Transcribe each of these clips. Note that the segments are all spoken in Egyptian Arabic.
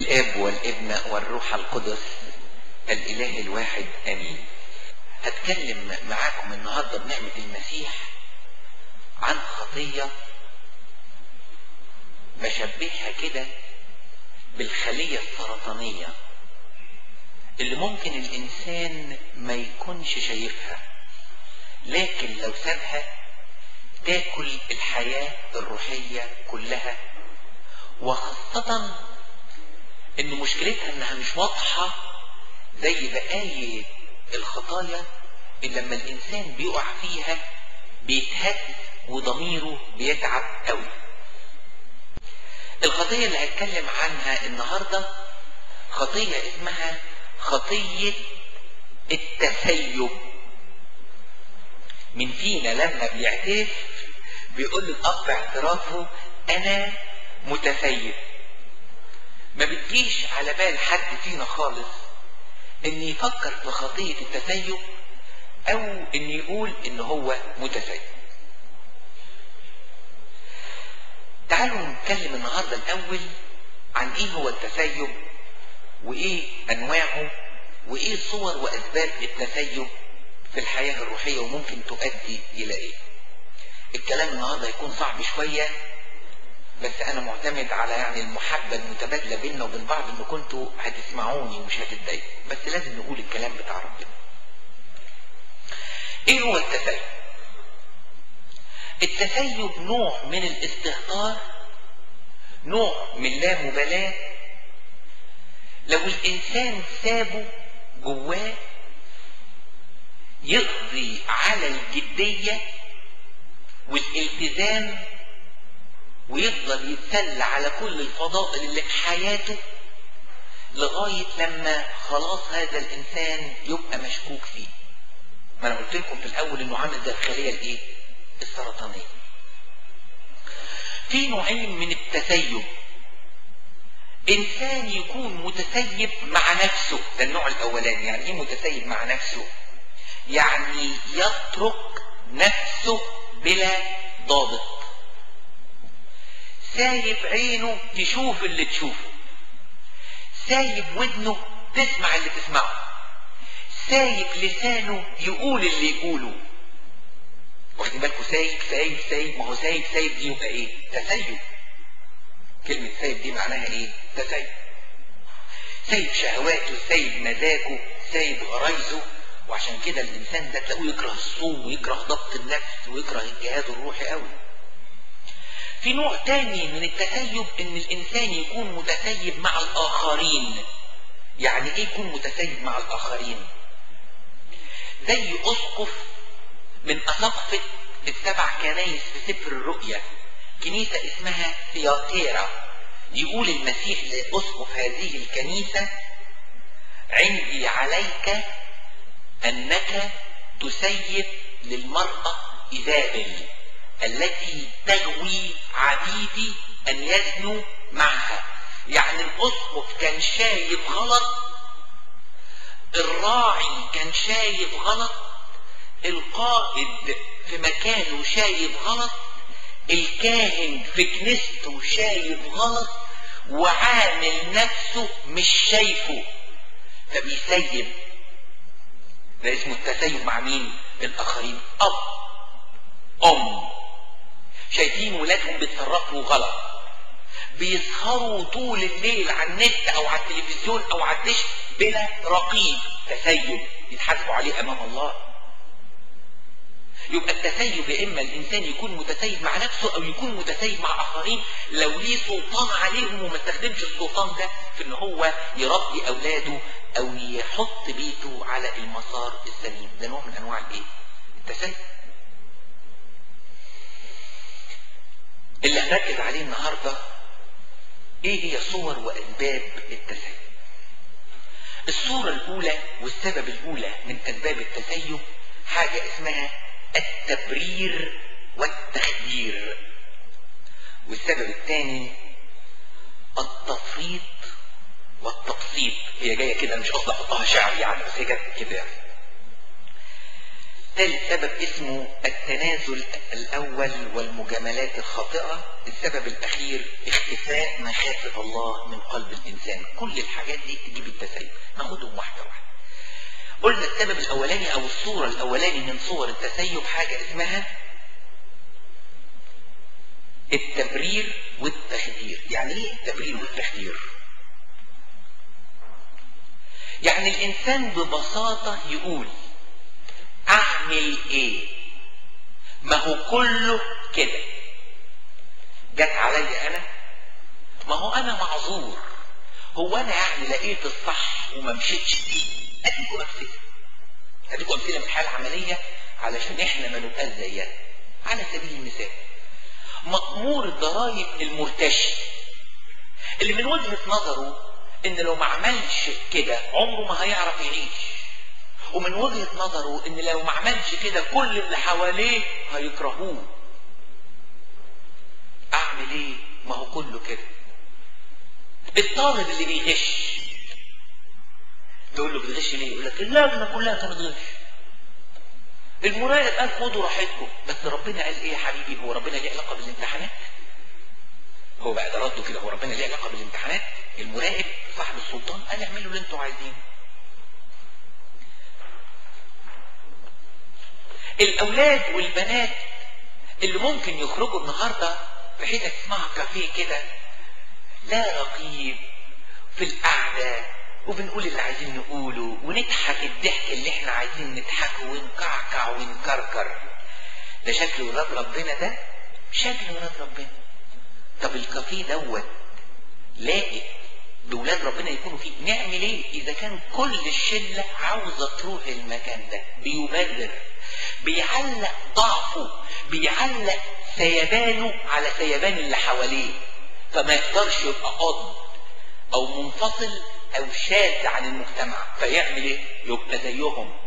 الاب والابن والروح القدس الاله الواحد امين هتكلم معاكم النهاردة بنعمة المسيح عن خطية بشبهها كده بالخلية السرطانية اللي ممكن الانسان ما يكونش شايفها لكن لو سابها تاكل الحياة الروحية كلها وخاصة ان مشكلتها انها مش واضحة زي بقايا الخطايا اللي لما الانسان بيقع فيها بيتهز وضميره بيتعب قوي الخطية اللي هتكلم عنها النهاردة خطية اسمها خطية التسيب من فينا لما بيعترف بيقول للأب اعترافه أنا متسيب ما بتجيش على بال حد فينا خالص ان يفكر في خطية التسيب او ان يقول ان هو متسيب تعالوا نتكلم النهاردة الاول عن ايه هو التسيب وايه انواعه وايه صور واسباب التسيب في الحياة الروحية وممكن تؤدي الى ايه الكلام النهاردة هيكون صعب شوية بس انا معتمد على يعني المحبة المتبادلة بيننا وبين بعض ان كنتوا هتسمعوني ومش هتتضايقوا بس لازم نقول الكلام بتاع ربنا ايه هو التسيب التسيب نوع من الاستهتار نوع من لا مبالاة لو الانسان سابه جواه يقضي على الجدية والالتزام ويفضل يتسلى على كل الفضائل اللي في حياته لغاية لما خلاص هذا الإنسان يبقى مشكوك فيه ما أنا قلت لكم في الأول إنه عامل زي الخلية الإيه؟ السرطانية في نوعين من التسيب إنسان يكون متسيب مع نفسه ده النوع الأولاني يعني إيه متسيب مع نفسه؟ يعني يترك نفسه بلا ضابط سايب عينه تشوف اللي تشوفه سايب ودنه تسمع اللي تسمعه سايب لسانه يقول اللي يقوله واخدين بالكم سايب سايب سايب ما هو سايب سايب دي يبقى ايه تسيب كلمة سايب دي معناها ايه تسيب سايب شهواته سايب مزاجه سايب غرايزه وعشان كده الانسان ده تلاقوه يكره الصوم ويكره ضبط النفس ويكره الجهاد الروحي قوي في نوع تاني من التسيب ان الانسان يكون متسيب مع الاخرين يعني ايه يكون متسيب مع الاخرين زي اسقف من اساقفة السبع كنايس في سفر الرؤيا كنيسة اسمها ثياتيرا يقول المسيح لاسقف هذه الكنيسة عندي عليك انك تسيب للمرأة ايزابل التي تغوي عبيدي ان يزنوا معها يعني الاسقف كان شايف غلط الراعي كان شايف غلط القائد في مكانه شايف غلط الكاهن في كنيسته شايف غلط وعامل نفسه مش شايفه فبيسيب ده اسمه التسيب مع مين الاخرين اب ام شايفين ولادهم بيتصرفوا غلط بيسهروا طول الليل على النت او على التلفزيون او على الدش بلا رقيب تسيب يتحاسبوا عليه امام الله يبقى التسيب يا اما الانسان يكون متسيب مع نفسه او يكون متسيب مع اخرين لو ليه سلطان عليهم وما استخدمش السلطان ده في ان هو يربي اولاده او يحط بيته على المسار السليم ده نوع من انواع الايه التسيب اللي هنركز عليه النهاردة ايه هي صور واسباب التسيب الصورة الاولى والسبب الاولى من اسباب التسيب حاجة اسمها التبرير والتخدير والسبب الثاني التفريط والتبسيط هي جاية كده مش قصدي احطها شعر يعني بس هي جت كده يعني ثالث سبب اسمه التنازل الأول والمجاملات الخاطئة السبب الأخير اختفاء مخافة الله من قلب الإنسان كل الحاجات دي تجيب التسيب ناخدهم واحدة واحدة قلنا السبب الأولاني أو الصورة الأولاني من صور التسيب حاجة اسمها التبرير والتخدير يعني ايه التبرير والتخدير يعني الإنسان ببساطة يقول أعمل إيه ما هو كله كده جت عليا أنا ما هو أنا معذور هو أنا يعني لقيت الصح وما مشيتش فيه أديكم أمثلة أديكم أمثلة من الحياة العملية علشان إحنا ما نبقاش زيها على سبيل المثال مأمور الضرائب المرتشي اللي من وجهة نظره ان لو ما عملش كده عمره ما هيعرف يعيش ومن وجهة نظره ان لو ما عملش كده كل اللي حواليه هيكرهوه اعمل ايه ما هو كله كده الطالب اللي بيغش تقول له بتغش ليه يقول لك اللجنه كلها كانت غش المراقب قال خدوا راحتكم بس ربنا قال ايه يا حبيبي هو ربنا ليه علاقه بالامتحانات هو بقى ده رده كده هو ربنا ليه علاقه بالامتحانات المراقب صاحب السلطان قال اعملوا اللي انتوا عايزينه الاولاد والبنات اللي ممكن يخرجوا النهارده في حته اسمها كافيه كده لا رقيب في القعده وبنقول اللي عايزين نقوله ونضحك الضحك اللي احنا عايزين نضحكه ونكعكع ونكركر ده شكل ولاد ربنا ده شكل ولاد ربنا طب الكافيه دوت لاقي بولاد ربنا يكونوا فيه نعمل ايه اذا كان كل الشله عاوزه تروح المكان ده بيبرر بيعلق ضعفه بيعلق سيبانه على سيبان اللي حواليه فما يقدرش يبقى قاضي او منفصل او شاذ عن المجتمع فيعمل ايه يبقى زيهم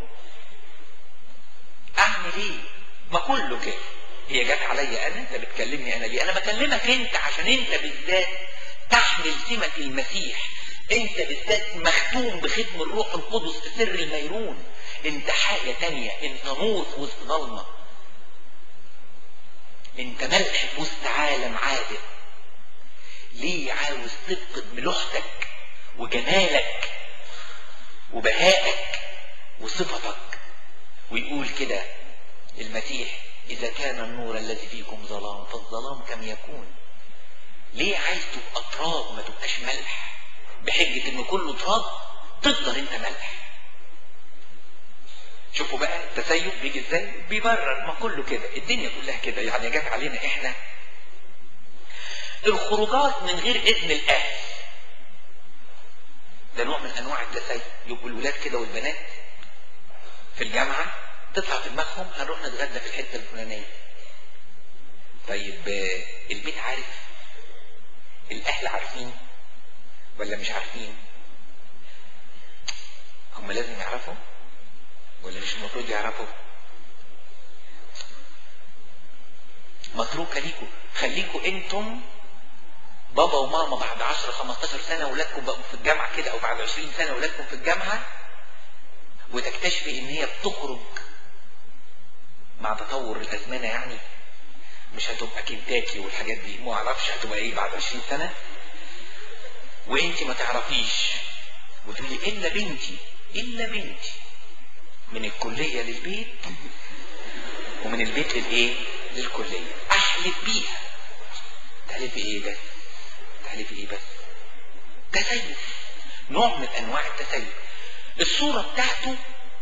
اعمل ايه ما كله كده هي جت عليا انا انت بتكلمني انا ليه انا بكلمك انت عشان انت بالذات تحمل سمة المسيح انت بالذات مختوم بختم الروح القدس في سر الميرون انت حاجة تانية انت نور في وسط ضلمة انت ملح في وسط عالم عابر ليه عاوز تفقد ملوحتك وجمالك وبهائك وصفتك ويقول كده المسيح إذا كان النور الذي فيكم ظلام فالظلام كم يكون ليه عايز تبقى تراب ما تبقاش ملح بحجة ان كله تراب تفضل انت ملح شوفوا بقى التسيب بيجي ازاي بيبرر ما كله كده الدنيا كلها كده يعني جت علينا احنا الخروجات من غير اذن الاهل ده نوع من انواع التسيب يبقوا الولاد كده والبنات في الجامعه تطلع في دماغهم هنروح نتغدى في الحته الفلانيه طيب البيت عارف الاهل عارفين ولا مش عارفين هم لازم يعرفوا ولا مش المفروض يعرفوا متروكه ليكوا خليكوا انتم بابا وماما بعد 10 15 سنه اولادكم بقوا في الجامعه كده او بعد 20 سنه اولادكم في الجامعه وتكتشفي ان هي بتخرج مع تطور الازمنه يعني مش هتبقى كنتاكي والحاجات دي ما اعرفش هتبقى ايه بعد 20 سنه وانت ما تعرفيش وتقولي الا بنتي الا بنتي من الكليه للبيت ومن البيت للايه للكليه احلف بيها تحلفي ايه بس تحلفي ايه بس تسيب نوع من انواع التسيب الصوره بتاعته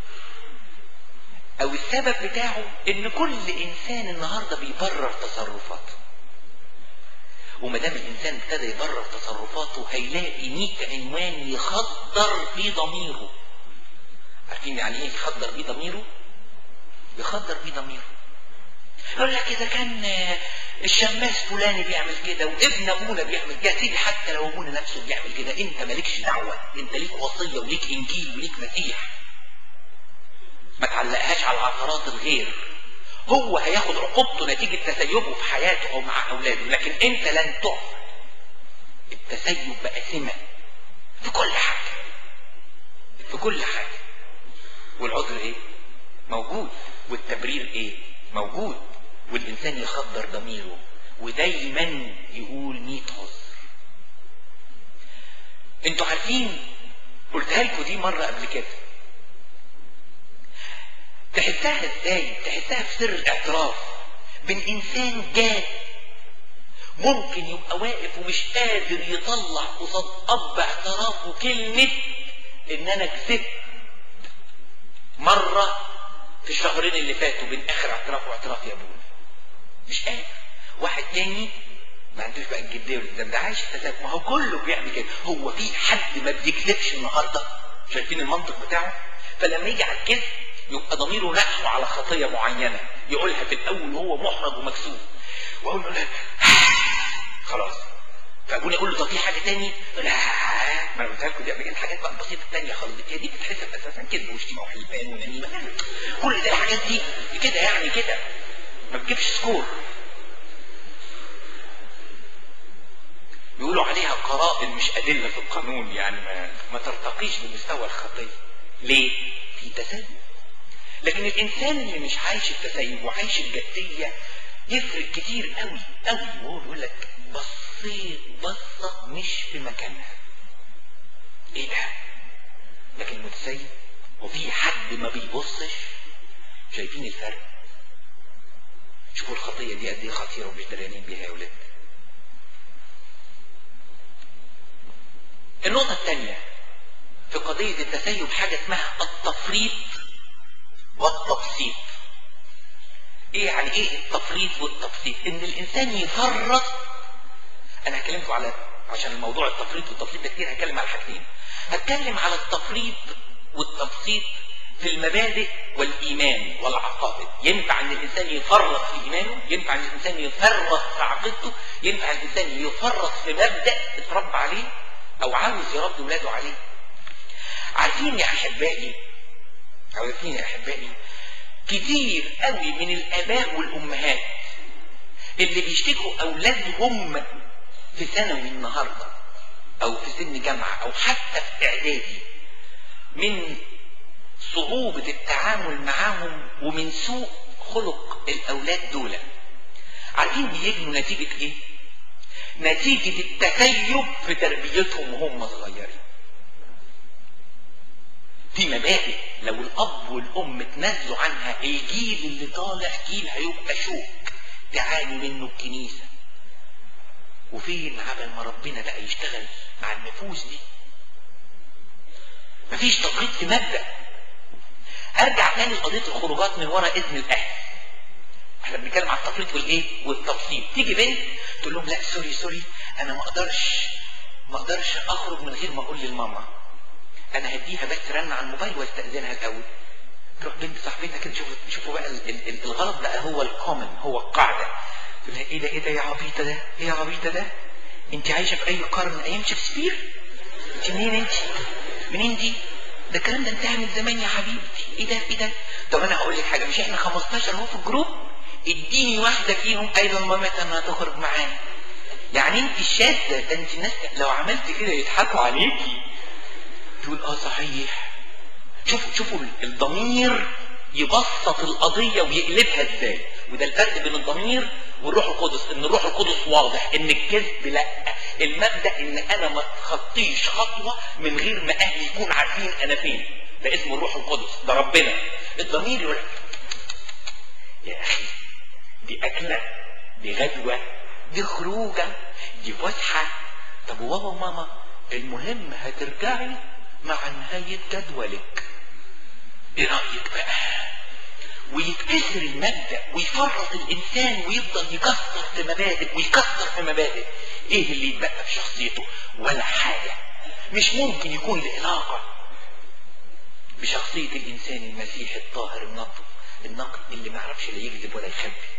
او السبب بتاعه ان كل انسان النهارده بيبرر تصرفاته وما دام الانسان ابتدى يبرر تصرفاته هيلاقي 100 عنوان يخدر في ضميره عارفين يعني ايه يخدر بيه ضميره يخدر بيه ضميره يقول لك اذا كان الشماس فلاني بيعمل كده وابن ابونا بيعمل كده سيدي حتى لو ابونا نفسه بيعمل كده انت مالكش دعوه انت ليك وصيه وليك انجيل وليك مسيح ما تعلقهاش على عثرات الغير هو هياخد عقوبته نتيجة تسيبه في حياته أو مع أولاده لكن أنت لن تعفى التسيب بقى سمة في كل حاجة في كل حاجة والعذر إيه؟ موجود الضمير ايه موجود والانسان يخدر ضميره ودايما يقول ميت عذر انتوا عارفين قلتها لكم دي مرة قبل كده تحسها ازاي تحسها في سر الاعتراف بين انسان جاد ممكن يبقى واقف ومش قادر يطلع قصاد اب اعترافه كلمة ان انا كسبت مرة في الشهرين اللي فاتوا بين اخر اعتراف واعتراف يا ابونا مش قادر واحد تاني ما عندوش بقى الجديه والالتزام ده عايش التزام ما هو كله بيعمل كده هو في حد ما بيكذبش النهارده شايفين المنطق بتاعه فلما يجي على الكذب يبقى ضميره نقحه على خطيه معينه يقولها في الاول وهو محرج ومكسوف واقول له خلاص فابونا يقول له طب في حاجه تاني لا ما انا قلت لكم دي قبل كده الحاجات بقى البسيطه التانيه خالص هي دي بتتحسب اساسا كذب وشتيمه وحلفان ونميمه كل ده الحاجات دي كده يعني كده ما بتجيبش سكور يقولوا عليها قرائن مش أدلة في القانون يعني ما, ما ترتقيش لمستوى الخطية ليه؟ في تسيب لكن الإنسان اللي مش عايش التسيب وعايش الجدية يفرق كتير قوي قوي وهو بيقول لك بصيت بصة مش في مكانها ايه ده؟ لكن المتسيب وفي حد ما بيبصش شايفين الفرق شوفوا الخطية دي قد ايه خطيرة ومش دريانين بيها يا ولاد النقطة الثانية في قضية التسيب حاجة اسمها التفريط والتبسيط ايه يعني ايه التفريط والتبسيط ان الانسان يفرط انا هكلمكم على عشان الموضوع التفريط والتبسيط ده كتير هتكلم على حاجتين هتكلم على التفريط والتبسيط في المبادئ والايمان والعقائد ينفع ان الانسان يفرط في ايمانه ينفع ان الانسان يفرط في عقيدته ينفع الانسان يفرط في مبدا اتربى عليه او عاوز يربي ولاده عليه عارفين يا احبائي عارفين يا احبائي كتير قوي من الاباء والامهات اللي بيشتكوا اولادهم في ثانوي النهارده او في سن جامعه او حتى في اعدادي من صعوبة التعامل معاهم ومن سوء خلق الاولاد دول عارفين بيجنوا نتيجة ايه نتيجة التسيب في تربيتهم وهم صغيرين في مبادئ لو الاب والام تنازلوا عنها الجيل اللي طالع جيل هيبقى شوك تعاني منه الكنيسة وفين عبل ما ربنا بقى يشتغل مع النفوس دي مفيش تفريط في مبدأ ارجع تاني لقضية الخروجات من وراء اذن الاهل احنا بنتكلم على التفريط والايه والتفصيل تيجي بنت تقول لهم لا سوري سوري انا ما اقدرش ما اقدرش اخرج من غير ما اقول للماما انا هديها بس رن على الموبايل واستاذنها الاول تروح بنت صاحبتها كده شوفوا شوفوا بقى ال ال الغلط بقى هو الكومن هو القاعده تقول لها ايه ده ايه ده يا عبيطه ده ايه يا عبيطه ده انت عايشه في اي قرن من ايام شكسبير انت منين انت منين دي ده الكلام ده انتهى من زمان يا حبيبتي ايه ده ايه ده طب انا هقول لك حاجه مش احنا 15 اهو في الجروب اديني واحده فيهم قايله لمامتها انها تخرج معانا يعني انت الشاذه ده انت الناس لو عملت كده يضحكوا عليكي تقول اه صحيح شوفوا شوفوا الضمير يبسط القضية ويقلبها ازاي وده الفرق بين الضمير والروح القدس ان الروح القدس واضح ان الكذب لا المبدأ ان انا ما اتخطيش خطوة من غير ما اهلي يكون عارفين انا فين ده اسمه الروح القدس ده ربنا الضمير يقول يا اخي دي اكلة دي غدوة دي خروجة دي فسحة طب وبابا وماما المهم هترجعي مع نهاية جدولك ايه رأيك بقى ويتكسر المبدأ ويفرط الإنسان ويفضل يكسر في مبادئ ويكسر في مبادئ ايه اللي يتبقى في شخصيته ولا حاجة مش ممكن يكون له علاقة بشخصية الإنسان المسيحي الطاهر النقي النقي اللي ما يعرفش لا يكذب ولا يخبي